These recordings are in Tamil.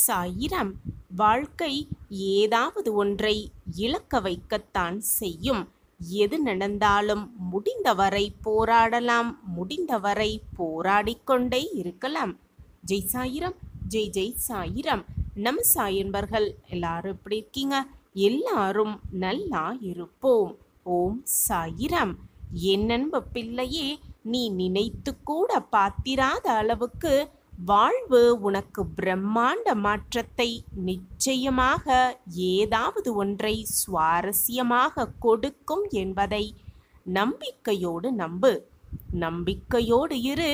சாயிரம் வாழ்க்கை ஏதாவது ஒன்றை இழக்க வைக்கத்தான் செய்யும் எது நடந்தாலும் முடிந்தவரை போராடலாம் முடிந்தவரை போராடிக்கொண்டே இருக்கலாம் ஜெய் சாயிரம் ஜெய் ஜெய் சாயிரம் நம்ம சாயன்பர்கள் எல்லாரும் எப்படி இருக்கீங்க எல்லாரும் நல்லா இருப்போம் ஓம் சாயிரம் என் அன்பு பிள்ளையே நீ நினைத்து கூட பார்த்திராத அளவுக்கு வாழ்வு உனக்கு பிரம்மாண்ட மாற்றத்தை நிச்சயமாக ஏதாவது ஒன்றை சுவாரஸ்யமாக கொடுக்கும் என்பதை நம்பிக்கையோடு நம்பு நம்பிக்கையோடு இரு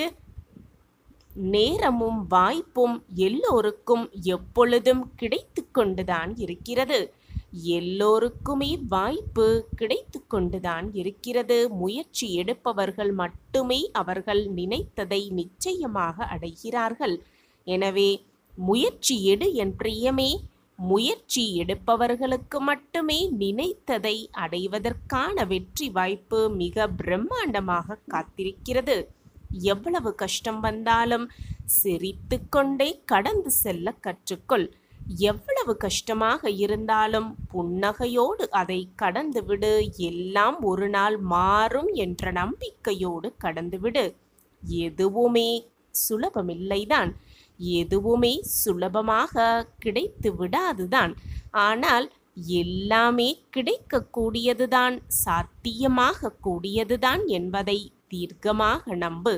நேரமும் வாய்ப்பும் எல்லோருக்கும் எப்பொழுதும் கிடைத்து கொண்டுதான் இருக்கிறது எல்லோருக்குமே வாய்ப்பு கிடைத்து கொண்டுதான் இருக்கிறது முயற்சி எடுப்பவர்கள் மட்டுமே அவர்கள் நினைத்ததை நிச்சயமாக அடைகிறார்கள் எனவே முயற்சி எடு என் பிரியமே முயற்சி எடுப்பவர்களுக்கு மட்டுமே நினைத்ததை அடைவதற்கான வெற்றி வாய்ப்பு மிக பிரம்மாண்டமாக காத்திருக்கிறது எவ்வளவு கஷ்டம் வந்தாலும் சிரித்து கொண்டே கடந்து செல்ல கற்றுக்கொள் எவ்வளவு கஷ்டமாக இருந்தாலும் புன்னகையோடு அதை கடந்துவிடு எல்லாம் ஒரு நாள் மாறும் என்ற நம்பிக்கையோடு கடந்துவிடு எதுவுமே சுலபமில்லைதான் எதுவுமே சுலபமாக கிடைத்து விடாதுதான் ஆனால் எல்லாமே கிடைக்கக்கூடியதுதான் சாத்தியமாக கூடியதுதான் என்பதை தீர்க்கமாக நம்பு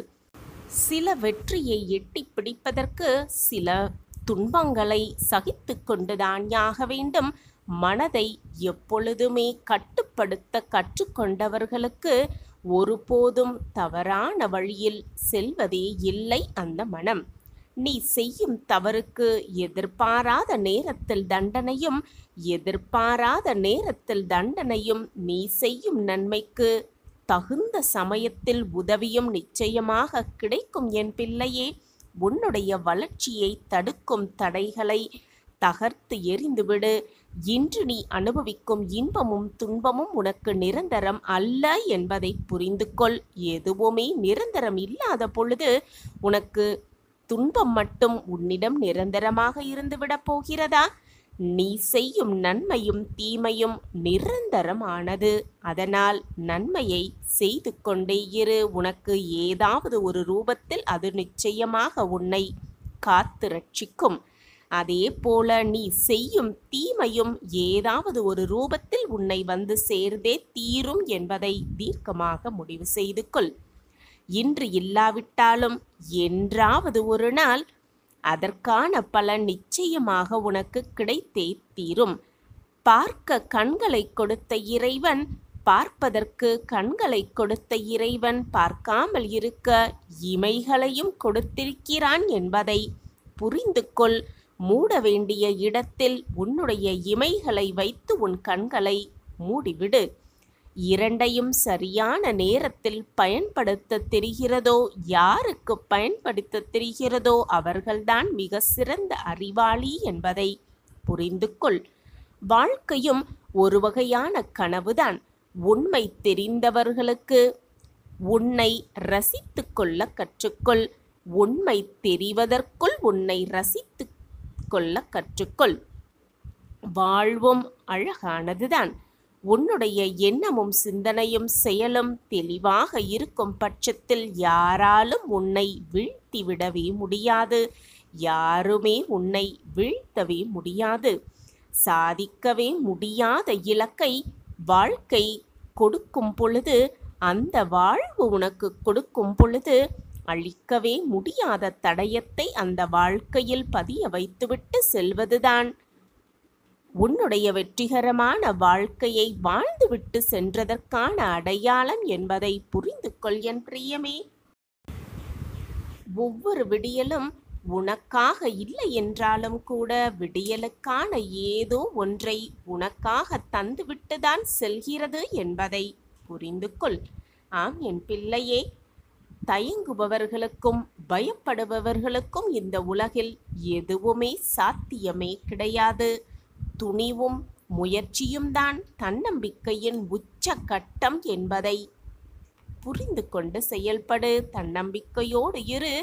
சில வெற்றியை எட்டி பிடிப்பதற்கு சில துன்பங்களை சகித்து கொண்டுதான் யாக வேண்டும் மனதை எப்பொழுதுமே கட்டுப்படுத்த கற்றுக்கொண்டவர்களுக்கு ஒருபோதும் தவறான வழியில் செல்வதே இல்லை அந்த மனம் நீ செய்யும் தவறுக்கு எதிர்பாராத நேரத்தில் தண்டனையும் எதிர்பாராத நேரத்தில் தண்டனையும் நீ செய்யும் நன்மைக்கு தகுந்த சமயத்தில் உதவியும் நிச்சயமாக கிடைக்கும் என் பிள்ளையே உன்னுடைய வளர்ச்சியை தடுக்கும் தடைகளை தகர்த்து எறிந்துவிடு இன்று நீ அனுபவிக்கும் இன்பமும் துன்பமும் உனக்கு நிரந்தரம் அல்ல என்பதை புரிந்து கொள் எதுவுமே நிரந்தரம் இல்லாத பொழுது உனக்கு துன்பம் மட்டும் உன்னிடம் நிரந்தரமாக இருந்துவிடப் போகிறதா நீ செய்யும் நன்மையும் தீமையும் நிரந்தரமானது அதனால் நன்மையை செய்து கொண்டே இரு உனக்கு ஏதாவது ஒரு ரூபத்தில் அது நிச்சயமாக உன்னை காத்து ரட்சிக்கும் அதே போல நீ செய்யும் தீமையும் ஏதாவது ஒரு ரூபத்தில் உன்னை வந்து சேர்ந்தே தீரும் என்பதை தீர்க்கமாக முடிவு செய்து கொள் இன்று இல்லாவிட்டாலும் என்றாவது ஒரு நாள் அதற்கான பலன் நிச்சயமாக உனக்கு கிடைத்தே தீரும் பார்க்க கண்களை கொடுத்த இறைவன் பார்ப்பதற்கு கண்களை கொடுத்த இறைவன் பார்க்காமல் இருக்க இமைகளையும் கொடுத்திருக்கிறான் என்பதை புரிந்து கொள் மூட வேண்டிய இடத்தில் உன்னுடைய இமைகளை வைத்து உன் கண்களை மூடிவிடு இரண்டையும் சரியான நேரத்தில் பயன்படுத்த தெரிகிறதோ யாருக்கு பயன்படுத்த தெரிகிறதோ அவர்கள்தான் மிக சிறந்த அறிவாளி என்பதை புரிந்து கொள் வாழ்க்கையும் ஒரு வகையான கனவுதான் உண்மை தெரிந்தவர்களுக்கு உன்னை ரசித்து கொள்ள கற்றுக்கொள் உண்மை தெரிவதற்குள் உன்னை ரசித்து கொள்ள கற்றுக்கொள் வாழ்வும் அழகானதுதான் உன்னுடைய எண்ணமும் சிந்தனையும் செயலும் தெளிவாக இருக்கும் பட்சத்தில் யாராலும் உன்னை வீழ்த்திவிடவே முடியாது யாருமே உன்னை வீழ்த்தவே முடியாது சாதிக்கவே முடியாத இலக்கை வாழ்க்கை கொடுக்கும் பொழுது அந்த வாழ்வு உனக்கு கொடுக்கும் பொழுது அழிக்கவே முடியாத தடயத்தை அந்த வாழ்க்கையில் பதிய வைத்துவிட்டு செல்வதுதான் உன்னுடைய வெற்றிகரமான வாழ்க்கையை வாழ்ந்துவிட்டு சென்றதற்கான அடையாளம் என்பதை புரிந்து கொள் என் பிரியமே ஒவ்வொரு விடியலும் உனக்காக இல்லை என்றாலும் கூட விடியலுக்கான ஏதோ ஒன்றை உனக்காக தந்துவிட்டுதான் செல்கிறது என்பதை புரிந்து கொள் ஆம் என் பிள்ளையே தயங்குபவர்களுக்கும் பயப்படுபவர்களுக்கும் இந்த உலகில் எதுவுமே சாத்தியமே கிடையாது துணிவும் முயற்சியும் தான் தன்னம்பிக்கையின் உச்ச கட்டம் என்பதை புரிந்து கொண்டு செயல்படு தன்னம்பிக்கையோடு இரு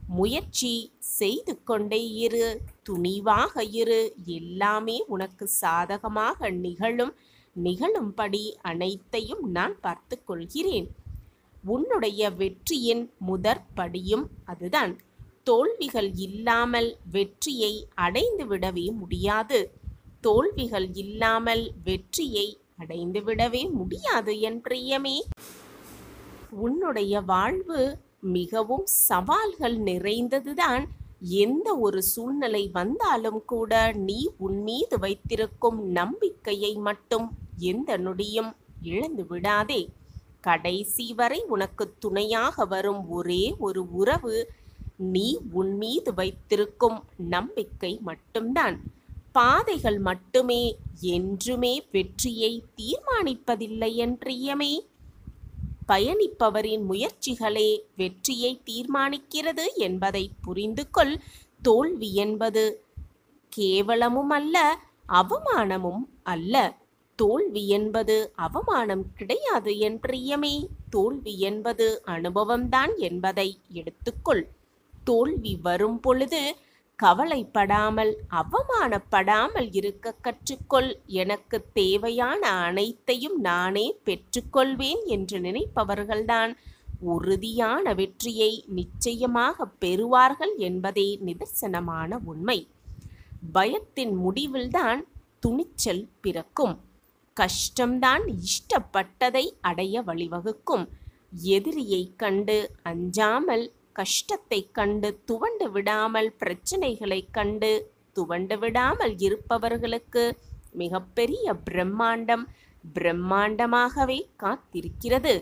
முயற்சி செய்து கொண்டே இரு துணிவாக இரு எல்லாமே உனக்கு சாதகமாக நிகழும் நிகழும்படி அனைத்தையும் நான் பார்த்து கொள்கிறேன் உன்னுடைய வெற்றியின் முதற் படியும் அதுதான் தோல்விகள் இல்லாமல் வெற்றியை அடைந்து விடவே முடியாது தோல்விகள் இல்லாமல் வெற்றியை அடைந்து விடவே முடியாது என் பிரியமே உன்னுடைய வாழ்வு மிகவும் சவால்கள் நிறைந்ததுதான் எந்த ஒரு சூழ்நிலை வந்தாலும் கூட நீ உன் மீது வைத்திருக்கும் நம்பிக்கையை மட்டும் எந்த நொடியும் இழந்து விடாதே கடைசி வரை உனக்கு துணையாக வரும் ஒரே ஒரு உறவு நீ உன் மீது வைத்திருக்கும் நம்பிக்கை மட்டும்தான் பாதைகள் மட்டுமே என்றுமே வெற்றியை தீர்மானிப்பதில்லை என் பிரியமே பயணிப்பவரின் முயற்சிகளே வெற்றியை தீர்மானிக்கிறது என்பதை புரிந்து கொள் தோல்வி என்பது கேவலமும் அல்ல அவமானமும் அல்ல தோல்வி என்பது அவமானம் கிடையாது என் பிரியமே தோல்வி என்பது அனுபவம்தான் என்பதை எடுத்துக்கொள் தோல்வி வரும் பொழுது கவலைப்படாமல் அவமானப்படாமல் இருக்க கற்றுக்கொள் எனக்கு தேவையான அனைத்தையும் நானே பெற்றுக்கொள்வேன் என்று நினைப்பவர்கள்தான் உறுதியான வெற்றியை நிச்சயமாக பெறுவார்கள் என்பதே நிதர்சனமான உண்மை பயத்தின் முடிவில்தான் துணிச்சல் பிறக்கும் கஷ்டம்தான் இஷ்டப்பட்டதை அடைய வழிவகுக்கும் எதிரியைக் கண்டு அஞ்சாமல் கஷ்டத்தைக் கண்டு துவண்டு விடாமல் பிரச்சனைகளைக் கண்டு துவண்டு விடாமல் இருப்பவர்களுக்கு மிகப்பெரிய பிரம்மாண்டம் பிரம்மாண்டமாகவே காத்திருக்கிறது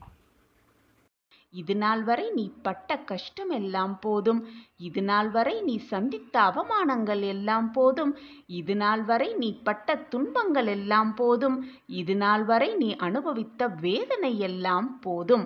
இது நாள் வரை நீ பட்ட கஷ்டம் எல்லாம் போதும் இது நாள் வரை நீ சந்தித்த அவமானங்கள் எல்லாம் போதும் இது நாள் வரை நீ பட்ட துன்பங்கள் எல்லாம் போதும் இது நாள் வரை நீ அனுபவித்த வேதனை எல்லாம் போதும்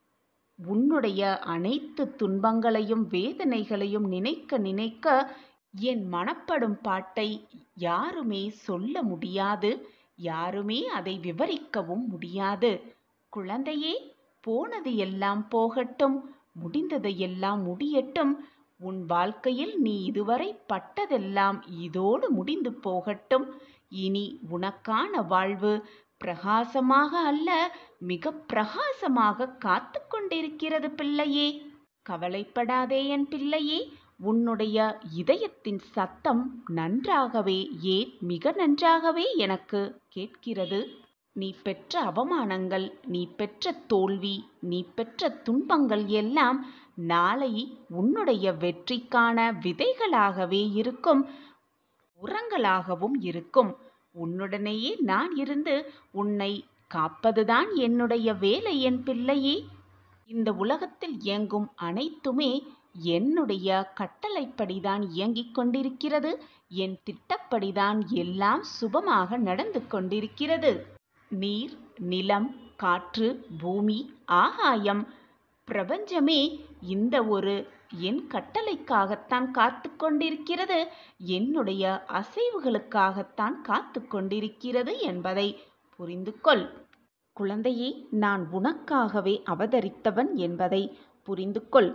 உன்னுடைய அனைத்து துன்பங்களையும் வேதனைகளையும் நினைக்க நினைக்க என் மனப்படும் பாட்டை யாருமே சொல்ல முடியாது யாருமே அதை விவரிக்கவும் முடியாது குழந்தையே போனது எல்லாம் போகட்டும் முடிந்தது எல்லாம் முடியட்டும் உன் வாழ்க்கையில் நீ இதுவரை பட்டதெல்லாம் இதோடு முடிந்து போகட்டும் இனி உனக்கான வாழ்வு பிரகாசமாக அல்ல மிக பிரகாசமாக காத்து கொண்டிருக்கிறது பிள்ளையே கவலைப்படாதே என் பிள்ளையே உன்னுடைய இதயத்தின் சத்தம் நன்றாகவே ஏன் மிக நன்றாகவே எனக்கு கேட்கிறது நீ பெற்ற அவமானங்கள் நீ பெற்ற தோல்வி நீ பெற்ற துன்பங்கள் எல்லாம் நாளை உன்னுடைய வெற்றிக்கான விதைகளாகவே இருக்கும் உரங்களாகவும் இருக்கும் உன்னுடனேயே நான் இருந்து உன்னை காப்பதுதான் என்னுடைய வேலை என் பிள்ளையே இந்த உலகத்தில் இயங்கும் அனைத்துமே என்னுடைய கட்டளைப்படிதான் இயங்கிக் கொண்டிருக்கிறது என் திட்டப்படிதான் எல்லாம் சுபமாக நடந்து கொண்டிருக்கிறது நீர் நிலம் காற்று பூமி ஆகாயம் பிரபஞ்சமே இந்த ஒரு என் கட்டளைக்காகத்தான் காத்து கொண்டிருக்கிறது என்னுடைய அசைவுகளுக்காகத்தான் காத்து கொண்டிருக்கிறது என்பதை புரிந்து கொள் குழந்தையே நான் உனக்காகவே அவதரித்தவன் என்பதை புரிந்து கொள்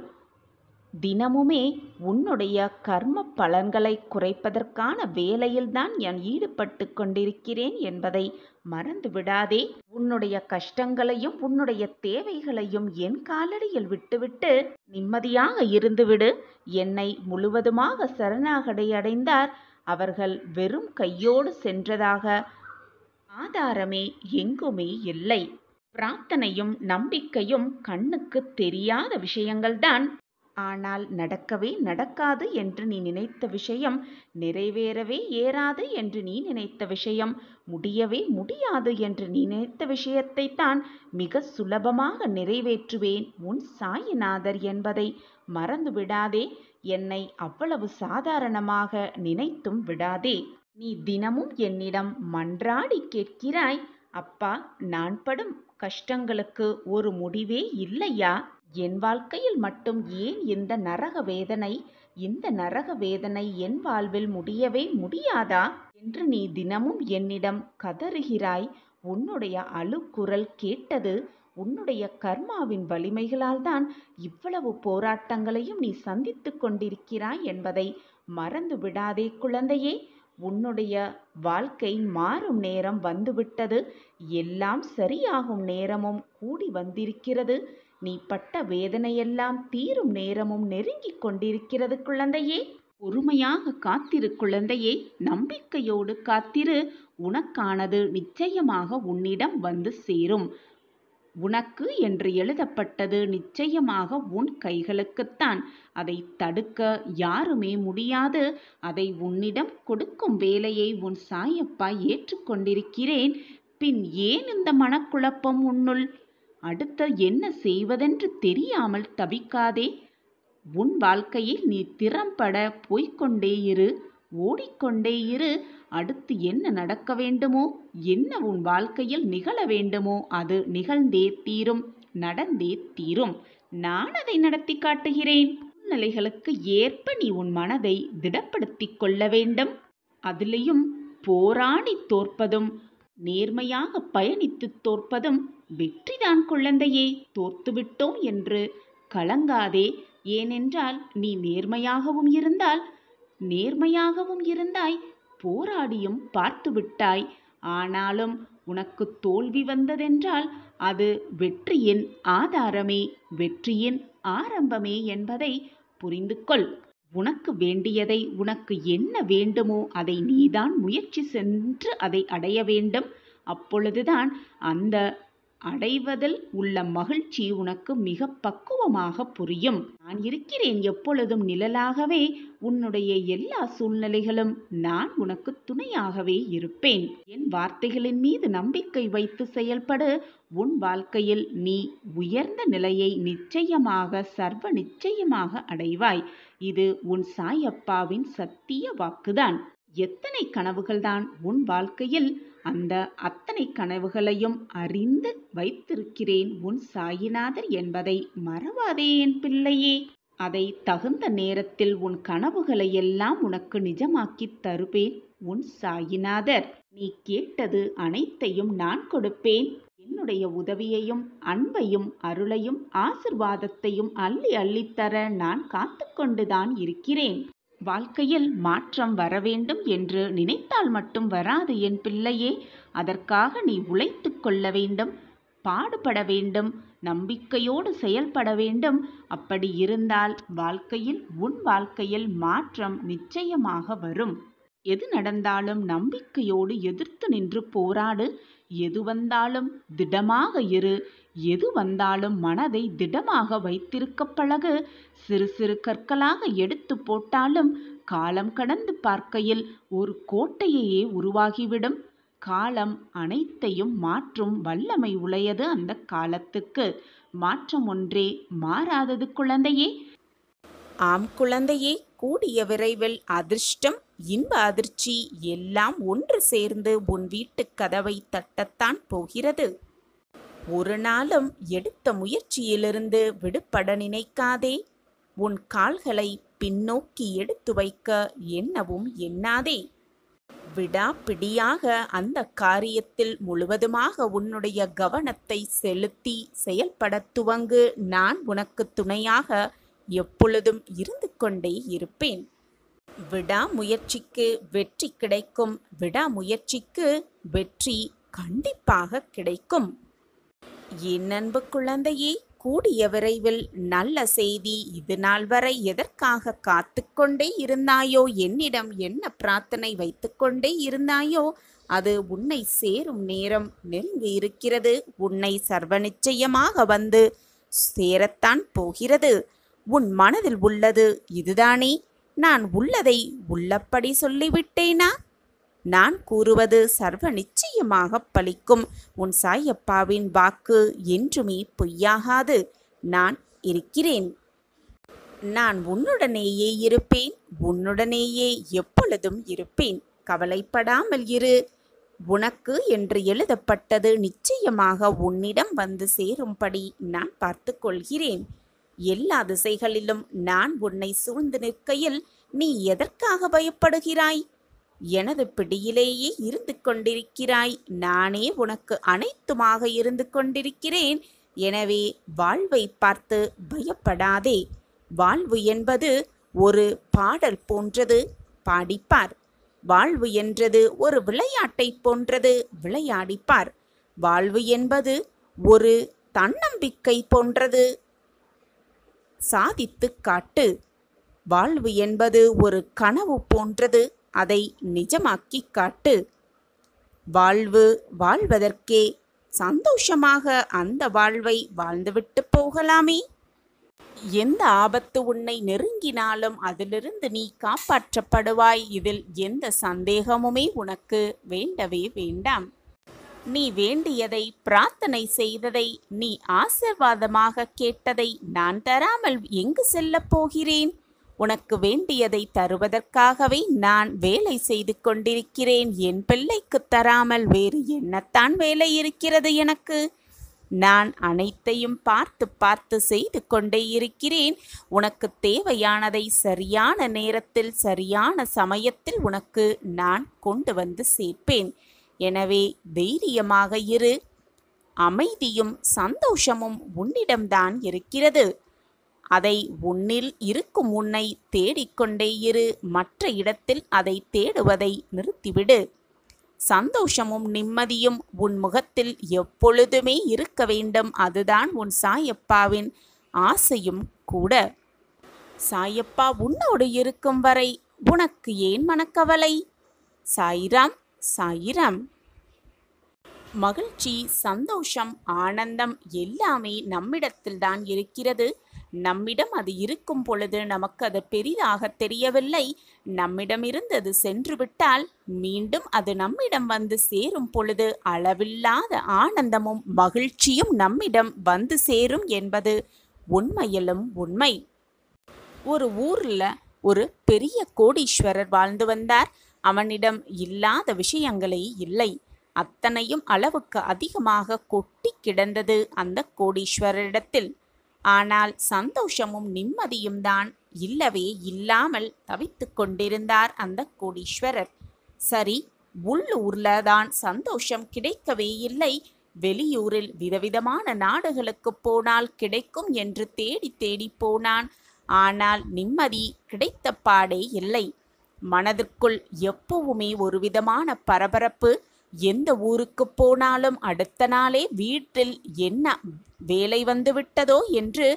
தினமுமே உன்னுடைய கர்ம பலன்களை குறைப்பதற்கான வேலையில்தான் நான் ஈடுபட்டு கொண்டிருக்கிறேன் என்பதை மறந்து விடாதே உன்னுடைய கஷ்டங்களையும் உன்னுடைய தேவைகளையும் என் காலடியில் விட்டுவிட்டு நிம்மதியாக இருந்துவிடு என்னை முழுவதுமாக சரணாகடை அடைந்தார் அவர்கள் வெறும் கையோடு சென்றதாக ஆதாரமே எங்குமே இல்லை பிரார்த்தனையும் நம்பிக்கையும் கண்ணுக்கு தெரியாத விஷயங்கள்தான் ஆனால் நடக்கவே நடக்காது என்று நீ நினைத்த விஷயம் நிறைவேறவே ஏறாது என்று நீ நினைத்த விஷயம் முடியவே முடியாது என்று நீ நினைத்த விஷயத்தை தான் மிக சுலபமாக நிறைவேற்றுவேன் உன் சாயிநாதர் என்பதை மறந்து விடாதே என்னை அவ்வளவு சாதாரணமாக நினைத்தும் விடாதே நீ தினமும் என்னிடம் மன்றாடி கேட்கிறாய் அப்பா நான் படும் கஷ்டங்களுக்கு ஒரு முடிவே இல்லையா என் வாழ்க்கையில் மட்டும் ஏன் இந்த நரக வேதனை இந்த நரக வேதனை என் வாழ்வில் முடியவே முடியாதா என்று நீ தினமும் என்னிடம் கதறுகிறாய் உன்னுடைய அழுக்குரல் கேட்டது உன்னுடைய கர்மாவின் வலிமைகளால் தான் இவ்வளவு போராட்டங்களையும் நீ சந்தித்துக் கொண்டிருக்கிறாய் என்பதை மறந்து விடாதே குழந்தையே உன்னுடைய வாழ்க்கை மாறும் நேரம் வந்துவிட்டது எல்லாம் சரியாகும் நேரமும் கூடி வந்திருக்கிறது நீ பட்ட வேதனையெல்லாம் தீரும் நேரமும் நெருங்கிக் கொண்டிருக்கிறது குழந்தையே பொறுமையாக காத்திரு குழந்தையே நம்பிக்கையோடு காத்திரு உனக்கானது நிச்சயமாக உன்னிடம் வந்து சேரும் உனக்கு என்று எழுதப்பட்டது நிச்சயமாக உன் கைகளுக்குத்தான் அதை தடுக்க யாருமே முடியாது அதை உன்னிடம் கொடுக்கும் வேலையை உன் சாயப்பா ஏற்றுக்கொண்டிருக்கிறேன் பின் ஏன் இந்த மனக்குழப்பம் உன்னுள் அடுத்த என்ன செய்வதென்று தெரியாமல் தவிக்காதே உன் வாழ்க்கையில் நீ திறம்பட போய்க்கொண்டே இரு ஓடிக்கொண்டே இரு அடுத்து என்ன நடக்க வேண்டுமோ என்ன உன் வாழ்க்கையில் நிகழ வேண்டுமோ அது நிகழ்ந்தே தீரும் நடந்தே தீரும் நான் அதை நடத்தி காட்டுகிறேன் சூழ்நிலைகளுக்கு ஏற்ப நீ உன் மனதை திடப்படுத்திக் கொள்ள வேண்டும் அதிலையும் போராடி தோற்பதும் நேர்மையாக பயணித்து தோற்பதும் வெற்றிதான் குழந்தையே தோத்துவிட்டோம் என்று கலங்காதே ஏனென்றால் நீ நேர்மையாகவும் இருந்தால் நேர்மையாகவும் இருந்தாய் போராடியும் பார்த்து விட்டாய் ஆனாலும் உனக்கு தோல்வி வந்ததென்றால் அது வெற்றியின் ஆதாரமே வெற்றியின் ஆரம்பமே என்பதை புரிந்து கொள் உனக்கு வேண்டியதை உனக்கு என்ன வேண்டுமோ அதை நீதான் முயற்சி சென்று அதை அடைய வேண்டும் அப்பொழுதுதான் அந்த அடைவதில் உள்ள மகிழ்ச்சி உனக்கு மிக பக்குவமாக புரியும் நான் இருக்கிறேன் எப்பொழுதும் நிழலாகவே உன்னுடைய எல்லா சூழ்நிலைகளும் நான் உனக்கு துணையாகவே இருப்பேன் என் வார்த்தைகளின் மீது நம்பிக்கை வைத்து செயல்படு உன் வாழ்க்கையில் நீ உயர்ந்த நிலையை நிச்சயமாக சர்வ நிச்சயமாக அடைவாய் இது உன் சாயப்பாவின் சத்திய வாக்குதான் எத்தனை கனவுகள்தான் உன் வாழ்க்கையில் அந்த அத்தனை கனவுகளையும் அறிந்து வைத்திருக்கிறேன் உன் சாயிநாதர் என்பதை மறவாதே என் பிள்ளையே அதை தகுந்த நேரத்தில் உன் கனவுகளை எல்லாம் உனக்கு நிஜமாக்கித் தருவேன் உன் சாயிநாதர் நீ கேட்டது அனைத்தையும் நான் கொடுப்பேன் என்னுடைய உதவியையும் அன்பையும் அருளையும் ஆசிர்வாதத்தையும் அள்ளி அள்ளித்தர நான் காத்து கொண்டுதான் இருக்கிறேன் வாழ்க்கையில் மாற்றம் வர வேண்டும் என்று நினைத்தால் மட்டும் வராது என் பிள்ளையே அதற்காக நீ உழைத்து கொள்ள வேண்டும் பாடுபட வேண்டும் நம்பிக்கையோடு செயல்பட வேண்டும் அப்படி இருந்தால் வாழ்க்கையில் உன் வாழ்க்கையில் மாற்றம் நிச்சயமாக வரும் எது நடந்தாலும் நம்பிக்கையோடு எதிர்த்து நின்று போராடு எது வந்தாலும் திடமாக இரு எது வந்தாலும் மனதை திடமாக வைத்திருக்க பழகு சிறு சிறு கற்களாக எடுத்து போட்டாலும் காலம் கடந்து பார்க்கையில் ஒரு கோட்டையையே உருவாகிவிடும் காலம் அனைத்தையும் மாற்றும் வல்லமை உடையது அந்த காலத்துக்கு மாற்றம் ஒன்றே மாறாதது குழந்தையே ஆம் குழந்தையே கூடிய விரைவில் அதிர்ஷ்டம் இன்ப அதிர்ச்சி எல்லாம் ஒன்று சேர்ந்து உன் வீட்டுக் கதவை தட்டத்தான் போகிறது ஒரு நாளும் எடுத்த முயற்சியிலிருந்து விடுபட நினைக்காதே உன் கால்களை பின்னோக்கி எடுத்து வைக்க எண்ணவும் எண்ணாதே விடாப்பிடியாக அந்த காரியத்தில் முழுவதுமாக உன்னுடைய கவனத்தை செலுத்தி செயல்படத் துவங்கு நான் உனக்கு துணையாக எப்பொழுதும் இருந்து கொண்டே இருப்பேன் விடாமுயற்சிக்கு வெற்றி கிடைக்கும் விடாமுயற்சிக்கு வெற்றி கண்டிப்பாக கிடைக்கும் என் அன்பு குழந்தையே கூடிய விரைவில் நல்ல செய்தி இது நாள் வரை எதற்காக காத்து கொண்டே இருந்தாயோ என்னிடம் என்ன பிரார்த்தனை வைத்துக்கொண்டே இருந்தாயோ அது உன்னை சேரும் நேரம் நெருங்கி இருக்கிறது உன்னை சர்வ நிச்சயமாக வந்து சேரத்தான் போகிறது உன் மனதில் உள்ளது இதுதானே நான் உள்ளதை உள்ளபடி சொல்லிவிட்டேனா நான் கூறுவது சர்வ நிச்சயமாக பலிக்கும் உன் சாயப்பாவின் வாக்கு என்றுமே பொய்யாகாது நான் இருக்கிறேன் நான் உன்னுடனேயே இருப்பேன் உன்னுடனேயே எப்பொழுதும் இருப்பேன் கவலைப்படாமல் இரு உனக்கு என்று எழுதப்பட்டது நிச்சயமாக உன்னிடம் வந்து சேரும்படி நான் பார்த்து கொள்கிறேன் எல்லா திசைகளிலும் நான் உன்னை சூழ்ந்து நிற்கையில் நீ எதற்காக பயப்படுகிறாய் எனது பிடியிலேயே இருந்து கொண்டிருக்கிறாய் நானே உனக்கு அனைத்துமாக இருந்து கொண்டிருக்கிறேன் எனவே வாழ்வை பார்த்து பயப்படாதே வாழ்வு என்பது ஒரு பாடல் போன்றது பாடிப்பார் வாழ்வு என்றது ஒரு விளையாட்டை போன்றது விளையாடிப்பார் வாழ்வு என்பது ஒரு தன்னம்பிக்கை போன்றது சாதித்து காட்டு வாழ்வு என்பது ஒரு கனவு போன்றது அதை நிஜமாக்கி காட்டு வாழ்வு வாழ்வதற்கே சந்தோஷமாக அந்த வாழ்வை வாழ்ந்துவிட்டு போகலாமே எந்த ஆபத்து உன்னை நெருங்கினாலும் அதிலிருந்து நீ காப்பாற்றப்படுவாய் இதில் எந்த சந்தேகமுமே உனக்கு வேண்டவே வேண்டாம் நீ வேண்டியதை பிரார்த்தனை செய்ததை நீ ஆசிர்வாதமாக கேட்டதை நான் தராமல் எங்கு செல்லப் போகிறேன் உனக்கு வேண்டியதை தருவதற்காகவே நான் வேலை செய்து கொண்டிருக்கிறேன் என் பிள்ளைக்கு தராமல் வேறு என்னத்தான் வேலை இருக்கிறது எனக்கு நான் அனைத்தையும் பார்த்து பார்த்து செய்து கொண்டே இருக்கிறேன் உனக்கு தேவையானதை சரியான நேரத்தில் சரியான சமயத்தில் உனக்கு நான் கொண்டு வந்து சேர்ப்பேன் எனவே தைரியமாக இரு அமைதியும் சந்தோஷமும் உன்னிடம்தான் இருக்கிறது அதை உன்னில் இருக்கும் உன்னை தேடிக்கொண்டே இரு மற்ற இடத்தில் அதை தேடுவதை நிறுத்திவிடு சந்தோஷமும் நிம்மதியும் உன் முகத்தில் எப்பொழுதுமே இருக்க வேண்டும் அதுதான் உன் சாயப்பாவின் ஆசையும் கூட சாயப்பா உன்னோடு இருக்கும் வரை உனக்கு ஏன் மனக்கவலை சாயிராம் சாயிராம் மகிழ்ச்சி சந்தோஷம் ஆனந்தம் எல்லாமே நம்மிடத்தில் தான் இருக்கிறது நம்மிடம் அது இருக்கும் பொழுது நமக்கு அது பெரிதாக தெரியவில்லை நம்மிடம் இருந்தது சென்று விட்டால் மீண்டும் அது நம்மிடம் வந்து சேரும் பொழுது அளவில்லாத ஆனந்தமும் மகிழ்ச்சியும் நம்மிடம் வந்து சேரும் என்பது உண்மையிலும் உண்மை ஒரு ஊர்ல ஒரு பெரிய கோடீஸ்வரர் வாழ்ந்து வந்தார் அவனிடம் இல்லாத விஷயங்களே இல்லை அத்தனையும் அளவுக்கு அதிகமாக கொட்டி கிடந்தது அந்த கோடீஸ்வரரிடத்தில் ஆனால் சந்தோஷமும் நிம்மதியும் தான் இல்லவே இல்லாமல் தவித்து கொண்டிருந்தார் அந்த கோடீஸ்வரர் சரி உள்ளூர்ல தான் சந்தோஷம் கிடைக்கவே இல்லை வெளியூரில் விதவிதமான நாடுகளுக்கு போனால் கிடைக்கும் என்று தேடி தேடி போனான் ஆனால் நிம்மதி கிடைத்த பாடே இல்லை மனதிற்குள் எப்பவுமே ஒரு விதமான பரபரப்பு எந்த ஊருக்கு போனாலும் அடுத்த நாளே வீட்டில் என்ன வேலை வந்து விட்டதோ என்று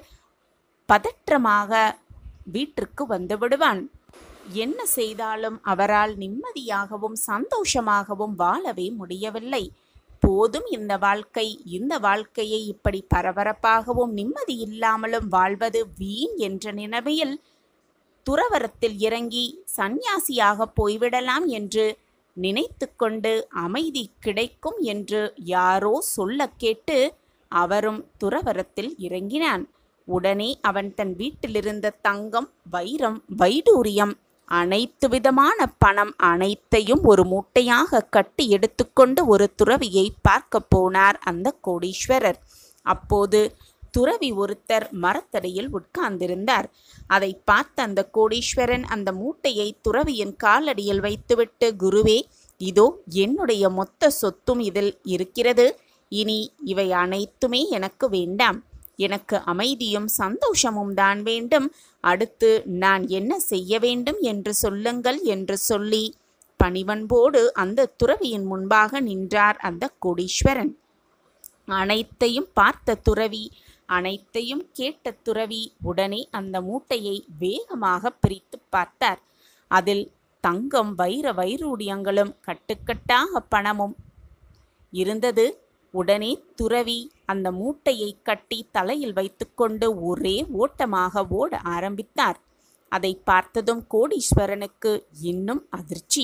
பதற்றமாக வீட்டிற்கு வந்து விடுவான் என்ன செய்தாலும் அவரால் நிம்மதியாகவும் சந்தோஷமாகவும் வாழவே முடியவில்லை போதும் இந்த வாழ்க்கை இந்த வாழ்க்கையை இப்படி பரபரப்பாகவும் நிம்மதி இல்லாமலும் வாழ்வது வீண் என்ற நிலைமையில் துறவரத்தில் இறங்கி சந்நியாசியாக போய்விடலாம் என்று நினைத்து கொண்டு அமைதி கிடைக்கும் என்று யாரோ சொல்ல கேட்டு அவரும் துறவரத்தில் இறங்கினான் உடனே அவன் தன் வீட்டிலிருந்த தங்கம் வைரம் வைடூரியம் அனைத்து விதமான பணம் அனைத்தையும் ஒரு மூட்டையாக கட்டி எடுத்துக்கொண்டு ஒரு துறவியை பார்க்க போனார் அந்த கோடீஸ்வரர் அப்போது துறவி ஒருத்தர் மரத்தடியில் உட்கார்ந்திருந்தார் அதை பார்த்த அந்த கோடீஸ்வரன் அந்த மூட்டையை துறவியின் காலடியில் வைத்துவிட்டு குருவே இதோ என்னுடைய மொத்த சொத்தும் இதில் இருக்கிறது இனி இவை அனைத்துமே எனக்கு வேண்டாம் எனக்கு அமைதியும் சந்தோஷமும் தான் வேண்டும் அடுத்து நான் என்ன செய்ய வேண்டும் என்று சொல்லுங்கள் என்று சொல்லி பணிவன்போடு அந்த துறவியின் முன்பாக நின்றார் அந்த கோடீஸ்வரன் அனைத்தையும் பார்த்த துறவி அனைத்தையும் கேட்ட துறவி உடனே அந்த மூட்டையை வேகமாக பிரித்து பார்த்தார் அதில் தங்கம் வைர வைரூடியங்களும் கட்டுக்கட்டாக பணமும் இருந்தது உடனே துறவி அந்த மூட்டையை கட்டி தலையில் வைத்துக்கொண்டு ஒரே ஓட்டமாக ஓட ஆரம்பித்தார் அதை பார்த்ததும் கோடீஸ்வரனுக்கு இன்னும் அதிர்ச்சி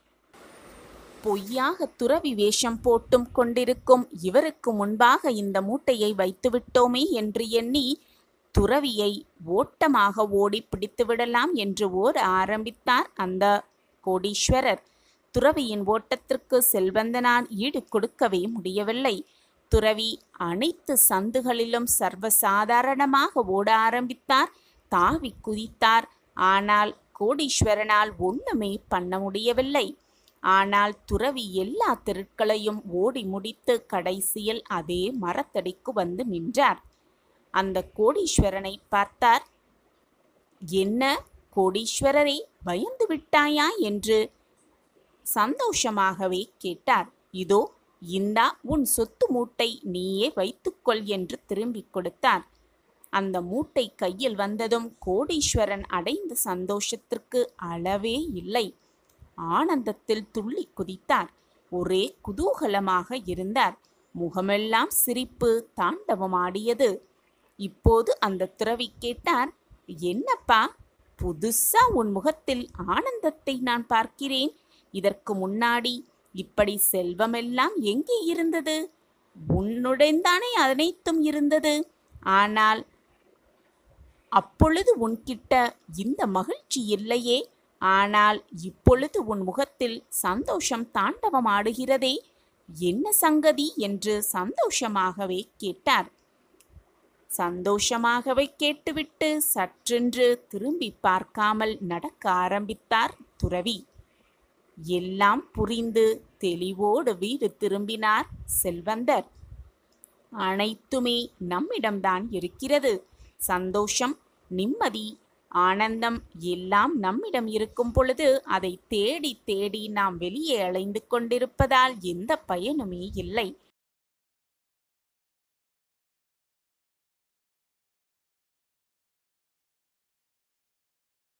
பொய்யாக துறவி வேஷம் போட்டும் கொண்டிருக்கும் இவருக்கு முன்பாக இந்த மூட்டையை வைத்துவிட்டோமே என்று எண்ணி துறவியை ஓட்டமாக ஓடி பிடித்து விடலாம் என்று ஓட ஆரம்பித்தார் அந்த கோடீஸ்வரர் துறவியின் ஓட்டத்திற்கு செல்வந்தனான் ஈடு கொடுக்கவே முடியவில்லை துறவி அனைத்து சந்துகளிலும் சர்வசாதாரணமாக ஓட ஆரம்பித்தார் தாவி குதித்தார் ஆனால் கோடீஸ்வரனால் ஒண்ணுமே பண்ண முடியவில்லை ஆனால் துறவி எல்லா தெருட்களையும் ஓடி முடித்து கடைசியில் அதே மரத்தடிக்கு வந்து நின்றார் அந்த கோடீஸ்வரனை பார்த்தார் என்ன கோடீஸ்வரரே பயந்து விட்டாயா என்று சந்தோஷமாகவே கேட்டார் இதோ இந்தா உன் சொத்து மூட்டை நீயே வைத்துக்கொள் என்று திரும்பிக் கொடுத்தார் அந்த மூட்டை கையில் வந்ததும் கோடீஸ்வரன் அடைந்த சந்தோஷத்திற்கு அளவே இல்லை ஆனந்தத்தில் துள்ளி குதித்தார் ஒரே குதூகலமாக இருந்தார் முகமெல்லாம் சிரிப்பு தாண்டவமாடியது இப்போது அந்த துறவி கேட்டார் என்னப்பா புதுசா உன் முகத்தில் ஆனந்தத்தை நான் பார்க்கிறேன் இதற்கு முன்னாடி இப்படி செல்வமெல்லாம் எங்கே இருந்தது உன்னுடன் தானே அனைத்தும் இருந்தது ஆனால் அப்பொழுது உன்கிட்ட இந்த மகிழ்ச்சி இல்லையே ஆனால் இப்பொழுது உன் முகத்தில் சந்தோஷம் தாண்டவமாடுகிறதே என்ன சங்கதி என்று சந்தோஷமாகவே கேட்டார் சந்தோஷமாகவே கேட்டுவிட்டு சற்றென்று திரும்பி பார்க்காமல் நடக்க ஆரம்பித்தார் துறவி எல்லாம் புரிந்து தெளிவோடு வீடு திரும்பினார் செல்வந்தர் அனைத்துமே நம்மிடம்தான் இருக்கிறது சந்தோஷம் நிம்மதி ஆனந்தம் எல்லாம் நம்மிடம் இருக்கும் பொழுது அதை தேடி தேடி நாம் வெளியே அலைந்து கொண்டிருப்பதால் எந்த பயனுமே இல்லை